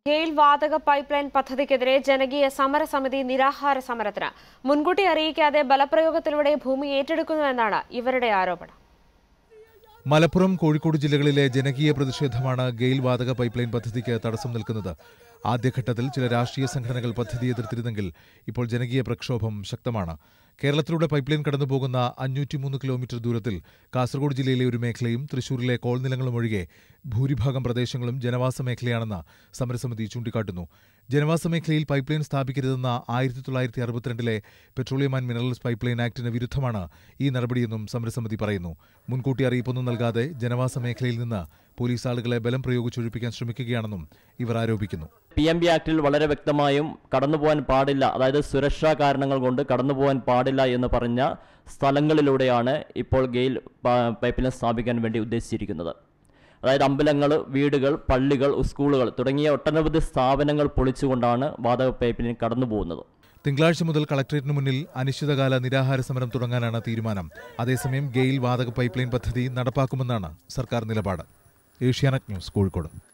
ഗെയിൽ വാതക pipe line പദ്ധതിക്കെതിരെ ജനകീയ സമരസമിതി നിരാഹാര സമരത്തിന് മുൻകൂട്ടി അറിയിക്കാതെ ബലപ്രയോഗത്തിലൂടെ ഭൂമി ഏറ്റെടുക്കുന്നുവെന്നാണ് ഇവരുടെ ആരോപണം മലപ്പുറം കോഴിക്കോട് ജില്ലകളിലെ ജനകീയ പ്രതിഷേധമാണ് ഗെയിൽ വാതക പൈപ്പ് ലൈൻ പദ്ധതിക്ക് തടസ്സം നിൽക്കുന്നത് ആദ്യഘട്ടത്തിൽ ചില രാഷ്ട്രീയ സംഘടനകൾ പദ്ധതി എതിർത്തിരുന്നെങ്കിൽ ഇപ്പോൾ ജനകീയ പ്രക്ഷോഭം ശക്തമാണ് കേരളത്തിലൂടെ പൈപ്പ് ലൈൻ കടന്നുപോകുന്ന അഞ്ഞൂറ്റിമൂന്ന് കിലോമീറ്റർ ദൂരത്തിൽ കാസർഗോഡ് ജില്ലയിലെ ഒരു മേഖലയും തൃശൂരിലെ കോൾനിലങ്ങളും ഒഴികെ ഭൂരിഭാഗം പ്രദേശങ്ങളും ജനവാസ മേഖലയാണെന്ന് സമരസമിതി ചൂണ്ടിക്കാട്ടുന്നു ജനവാസ മേഖലയിൽ പൈപ്പ് ലൈൻ സ്ഥാപിക്കരുതെന്ന ആയിരത്തി തൊള്ളായിരത്തി അറുപത്തിരണ്ടിലെ petroleum and minerals pipe line ആക്ടിന് വിരുദ്ധമാണ് ഈ നടപടിയെന്നും സമരസമിതി പറയുന്നു മുൻകൂട്ടി അറിയിപ്പൊന്നും നൽകാതെ ജനവാസ മേഖലയിൽ നിന്ന് പോലീസ് ആളുകളെ ബലം പ്രയോഗിച്ചൊഴിപ്പിക്കാൻ ശ്രമിക്കുകയാണെന്നും ഇവർ ആരോപിക്കുന്നു പി എം ബി ആക്ടിൽ വളരെ വ്യക്തമായും കടന്നുപോകാൻ പാടില്ല അതായത് സുരക്ഷാ കാരണങ്ങൾ കൊണ്ട് കടന്നുപോകാൻ പാടില്ല എന്ന് പറഞ്ഞ സ്ഥലങ്ങളിലൂടെയാണ് ഇപ്പോൾ ഗെയിൽ പ- പൈപ്പ് ലൈൻ സ്ഥാപിക്കാൻ വേണ്ടി ഉദ്ദേശിച്ചിരിക്കുന്നത് അതായത് അമ്പലങ്ങൾ വീടുകൾ പള്ളികൾ സ്കൂളുകൾ തുടങ്ങിയ ഒട്ടനവധി സ്ഥാപനങ്ങൾ പൊളിച്ചുകൊണ്ടാണ് വാതക പൈപ്പ് ലൈൻ കടന്നു പോകുന്നത് തിങ്കളാഴ്ച മുതൽ കളക്ടറേറ്റിന് മുന്നിൽ അനിശ്ചിതകാല നിരാഹാര സമരം തുടങ്ങാനാണ് തീരുമാനം അതേസമയം ഗെയിൽ വാതക പൈപ്പ് ലൈൻ പദ്ധതി നടപ്പാക്കുമെന്നാണ് സർക്കാർ നിലപാട് ഏഷ്യാനെറ്റ് ന്യൂസ് കോഴിക്കോട്